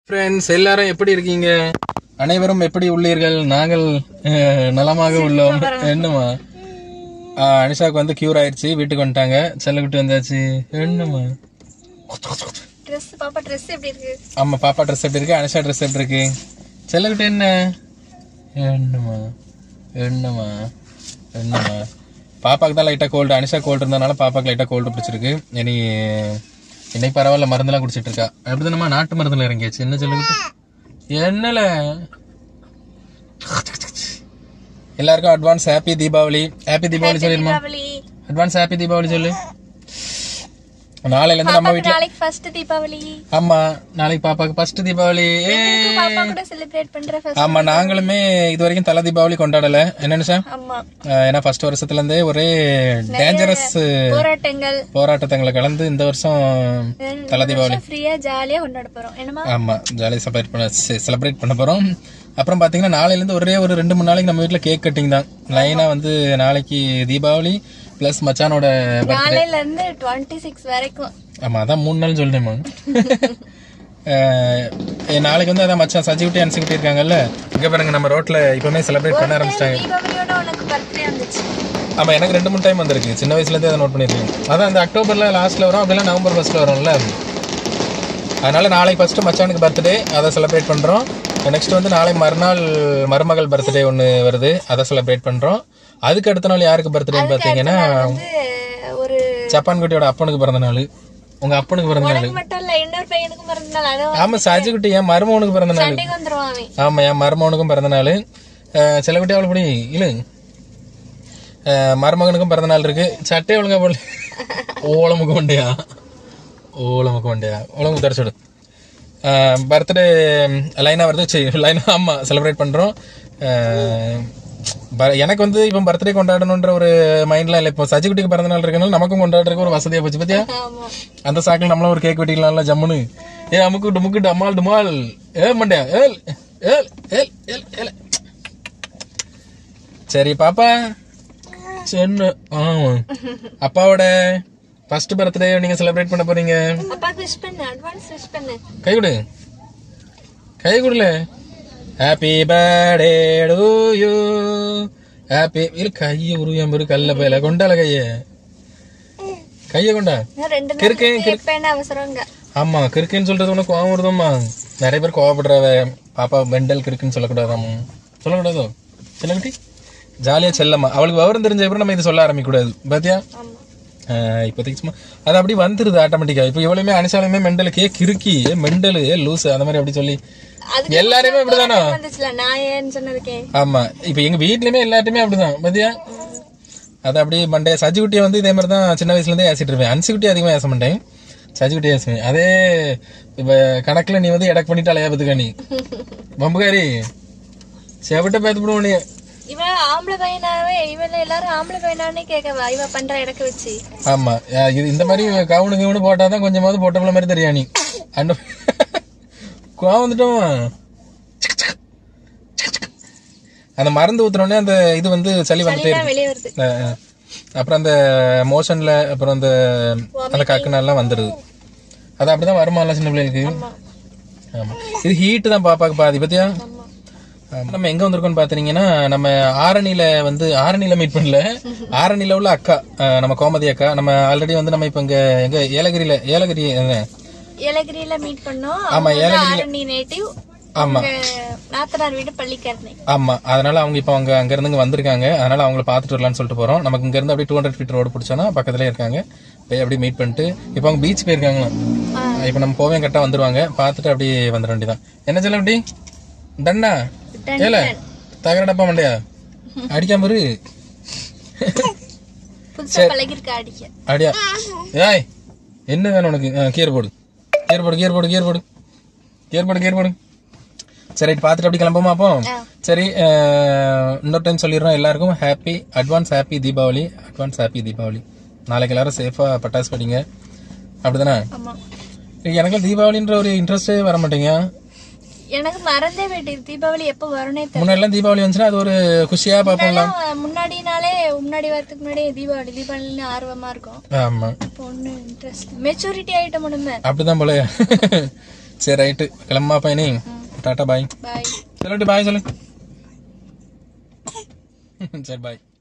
Friends எல்லாரும் எப்படி இருக்கீங்க அனைவரும் எப்படி உள்ளீர்கள் நாங்கள் அஹ், நலமாக உள்ளோம் என்னமா ஆஹ், அனிஷாக்கு வந்து கியூர் ஆயிடுச்சு வீட்டுக்கு வந்துட்டாங்க செல்லக்குட்டி வந்தாச்சு என்னமா ட்ரெஸ் பாப்பா ட்ரெஸ் எப்படி இருக்கு ஆமா பாப்பா ட்ரெஸ் எப்படி இருக்கு அனிஷா ட்ரெஸ் எப்படி இருக்கு செல்லக்குட்டி என்ன என்னமா என்னமா என்னமா பாப்பாக்கு தான் லைட்டா கோல்டு அனிஷா கோல்டு இருந்தனால பாப்பாக்கு லைட்டா கோல்டு பிடிச்சிருக்கு இனி இன்னைக்கு பரவாயில்ல மருந்தெல்லாம் குடிச்சிட்டு இருக்கா அப்படிதானம்மா நாட்டு மருந்துல இறங்கியாச்சு என்ன செல்லக்குட்டி என்னல எல்லாருக்கும் advance happy Deepavali happy Deepavali சொல்லிருமா தீபாவளி அட்வான்ஸ் ஹாப்பி தீபாவளி சொல்லு நாளைல இருந்து நம்ம வீட்ல நாளைக்கு ஃபர்ஸ்ட் தீபாவளி ஆமா நாளைக்கு பாப்பாக்கு ஃபர்ஸ்ட் தீபாவளி ஏ பாப்பா கூட செலிப்ரேட் பண்ற first- ஆமா நாங்களுமே இது வரைக்கும் தலை தீபாவளி கொண்டாடல என்ன சார் ஆமா ஏன்னா ஃபர்ஸ்ட் வருஷத்துல இருந்தே ஒரே டேஞ்சரஸ் போராட்டங்கள் போராட்டத்தங்களை கலந்து இந்த வருஷம் தலை தீபாவளி ஃப்ரீயா ஜாலியா கொண்டாட போறோம் என்னமா ஆமா ஜாலியாக செலிப்ரேட் பண்ண செலிப்ரேட் பண்ண போறோம் அப்புறம் பாத்தீங்கன்னா நாளைல இருந்து ஒரே ஒரு ரெண்டு மூணு நாளைக்கு நம்ம வீட்ல கேக் கட்டிங் தான் லைனா வந்து நாளைக்கு தீபாவளி பிளஸ் மச்சானோட birthday. நாளையில இருந்து டுவெண்ட்டி சிக்ஸ் வரைக்கும் ஆமா அதான் மூணு நாள் சொல்லிட்டேம்மா அஹ், ஏ, நாளைக்கு வந்து அதான் மச்சான் சஜிவிட்டி அனுப்பிச்சுக்கிட்டு இருக்காங்கல்ல இங்க பாருங்க நம்ம ரோட்ல இப்பவுமே செலிப்ரேட் பண்ண ஆரம்பிச்சிட்டாங்க தீபாவளியோட உனக்கு பர்த்டே வந்துச்சு ஆமா எனக்கு ரெண்டு மூணு டைம் வந்திருக்கு சின்ன வயசுல இருந்தே அதை நோட் பண்ணிருக்கேன் அதான் இந்த அக்டோபர்ல லாஸ்ட்ல வரும் அப்படிலாம் நவம்பர் ஃபர்ஸ்ட்ல வரும்ல அதனால நாளைக்கு ஃபர்ஸ்ட் மச்சானுக்கு பர்த்டே அதை செலிப்ரேட் பண்றோம் நெக்ஸ்ட் வந்து நாளை மறுநாள் மருமகள் பர்த்டே ஒன்று வருது அதை செலிப்ரேட் பண்றோம் அதுக்கு அடுத்த நாள் யாருக்கு பர்த்டேன்னு பார்த்தீங்கன்னா வந்து ஒரு ஜப்பான் குட்டியோட அப்பனுக்கு பிறந்த நாள் உங்க அப்பனுக்கு பிறந்த நாள் உனக்கு மட்டும் இல்ல இன்னொரு பையனுக்கும் மறந்தால் அதை ஆமா சஜி குட்டி என் மருமகனுக்கு பிறந்த நாள் சண்டைக்கு வந்துருவான் அவன் ஆமா என் மருமகனுக்கும் பிறந்த நாள் சில குட்டி அவளை படி இல்லு அஹ், மருமகனுக்கும் பிறந்த நாள் இருக்கு சட்டை ஒழுங்கா போடல ஓலமுக்கு கொண்டையா ஓலமுக்கு கொண்டையா ஓலமுக்கு தரச்சுடு பர்த்டே லைனா வருது சரி லைனா ஆமா செலிப்ரேட் பண்றோம் அஹ், ப- எனக்கு வந்து இப்போ பர்த்டே கொண்டாடணுன்ற ஒரு மைண்ட்ல இல்லை இப்போ சஜிகுட்டிக்கு பிறந்த நாள் இருக்கனால நமக்கும் கொண்டாடுறதுக்கு ஒரு வசதியா போச்சு பத்தியா ஆமா அந்த சாக்கில் நம்மளும் ஒரு கேக் வெட்டிக்கலாம்ல ஜம்முன்னு ஏ அமுக்கு டுமுக்கு டமால் டுமால் ஏ மண்டையா ஏல் ஏல் ஏல் ஏல் ஏல் சரி பாப்பா சொன்ன ஆமா அப்பாவோட ஃபர்ஸ்ட் பர்த்டே நீங்க செலிப்ரேட் பண்ண போறீங்க அப்பாக்கு விஷ் பண்ணு அட்வான்ஸ் விஷ் பண்ணு கை கொடு கை கொடுல happy birthday to you happy இல்ல கையை உருவியம் பெரு கல்ல போயில கொண்டால கைய கைய கொண்டா இன்னும் ரெண்டு நாள் கிறுக்கு, கேக் பண்ண அவசரங்க ஆமா கிறுக்குன்னு சொல்றது உனக்கு கோவம் வருதும்மா நிறைய பேர் கோவப்படுறவ பாப்பா பெண்டல் கிறுக்குன்னு சொல்லக்கூடாதாம் சொல்லக்கூடாதோ செல்லக்குட்டி ஜாலியா செல்லம்மா அவளுக்கு விவரம் தெரிஞ்ச அப்புறம் நம்ம இதை சொல்ல ஆரம்பிக்க கூடாது பாத்தியா ஆமா ஆஹ் இப்போதைக்கு சும்மா அது அப்படி வந்துருது ஆட்டோமேட்டிக்கா இப்போ இவ்வளவுமே அனுஷாலுமே மெண்டலுக்கு ஏ கிறுக்கி ஏ மெண்டலு ஏ லூஸ் அந்த மாதிரி அப்படி சொல்லி அதுக்கு எல்லாரையுமே இப்படிதானா வந்துச்சுல நான் ஏன்னு சொன்னதுக்கே ஆமா இப்போ எங்க வீட்லயுமே எல்லாத்தையுமே அப்படிதான் பாத்தியா அது அப்படி மண்டே சஜி குட்டியை வந்து இதே மாதிரி தான் சின்ன வயசுல இருந்தே ஏசிட்டு இருப்பேன் அன்சி குட்டி அதிகமா ஏச மாட்டேன் சஜி குட்டி ஏசுவேன் அதே இப்ப கணக்குல நீ வந்து எடக்கு பண்ணிட்டு அலையா பத்துக்கா நீ பம்புகாரி செவிட்ட பேத்து விடுவோம் நீ இவன் ஆம்பளை பையனாவே இவன் எல்லாரும் ஆம்பளை பையனானே கேட்கவா இவ பண்ற இடக்க வச்சு ஆமா அஹ் இது இந்த மாதிரி கவுனு கவுனு போட்டாதான் கொஞ்சமாவது போட்டபுள்ள மாதிரி தெரியா நீ அந்த கோவம் வந்துட்டோம் அந்த மருந்து ஊத்துனோடனே அந்த இது வந்து சளி வந்துட்டே இருக்கு வெளியே வருது அஹ் அஹ். அப்புறம் அந்த மோஷன்ல அப்புறம் அந்த அந்த கக்குனாலாம் வந்துடுது அது அப்படிதான் வருமானல சின்ன பிள்ளைகளுக்கு ஆமா இது ஹீட் தான் பாப்பாக்கு பாதி பத்தியா ஆமா. நம்ம எங்க வந்திருக்கோம்னு பாத்தீங்கன்னா நம்ம ஆரணியில வந்து ஆரணியில மீட் பண்ணல ஆரணியில உள்ள அக்கா அஹ் நம்ம கோமதி அக்கா நம்ம ஆல்ரெடி வந்து நம்ம இப்ப இங்க எங்க ஏலகிரியில ஏலகிரி என்ன? ஏலகிரியில மீட் பண்ணோம் ஆமா, ஆரணி நேட்டிவ் ஆமா நாத்தனார் வீடு பள்ளிக்கரணை ஆமா அதனால அவங்க இப்ப அவங்க அங்க இருந்து இங்க வந்திருக்காங்க அதனால அவங்கள பாத்துட்டு வரலாம்னு சொல்லிட்டு போறோம் நமக்கு இங்க இருந்து அப்படியே டூ ஹண்ட்ரட் ஃபீட் ரோடு பிடிச்சோன்னா பக்கத்துலயே இருக்காங்க போய் அப்படியே மீட் பண்ணிட்டு இப்ப அவங்க பீச் போயிருக்காங்களாம் இப்ப நம்ம போவே கரெக்டா வந்துருவாங்க பாத்துட்டு அப்படியே வந்துட வேண்டியதான் என்ன சொல்ல அப்படி டன்னா டன் ஏல தகர டப்பா மண்டையா அடிக்காம இரு புதுசா பழகிருக்கா அடிக்க அடியா ஏய் என்ன வேணும் உனக்கு ஆ, கீரை போடு கீரை போடு கீரை போடு கீரை போடு கீரை போடு கீரை போடு சரி ரைட் பார்த்துட்டு அப்படி கிளம்புமா அப்போ ஆ. சரி அஹ், இன்னொரு டைம் சொல்லிடுறோம் எல்லாருக்கும் happy advance happy Deepavali advance happy Deepavali நாளைக்கு எல்லாரும் சேஃபா பட்டாசு படிங்க அப்படிதானே ஆமா எனக்கு தீபாவளின்ற ஒரு இன்ட்ரெஸ்டே வர மாட்டேங்க எனக்கு மறந்தே போயிட்டு தீபாவளி எப்ப வரும்னே தெரியல முன்னாடிலாம் தீபாவளி வந்துச்சுன்னா அது ஒரு குஷியா பார்ப்போம்ல முன்னாடினாலே முன்னாடி வரதுக்கு முன்னாடி தீபாவளி தீபாவளின்னு ஆர்வமா இருக்கும் ஆமா இப்போ ஒன்னும் இன்ட்ரெஸ்ட் மெச்சூரிட்டி ஆயிட்ட முன்னுமே அப்படிதான் போல சரி ரைட்டு கிளம்பா பையனே டாட்டா பாய் பாய் செல்லட்டு பாய் சொல்லு சரி பாய்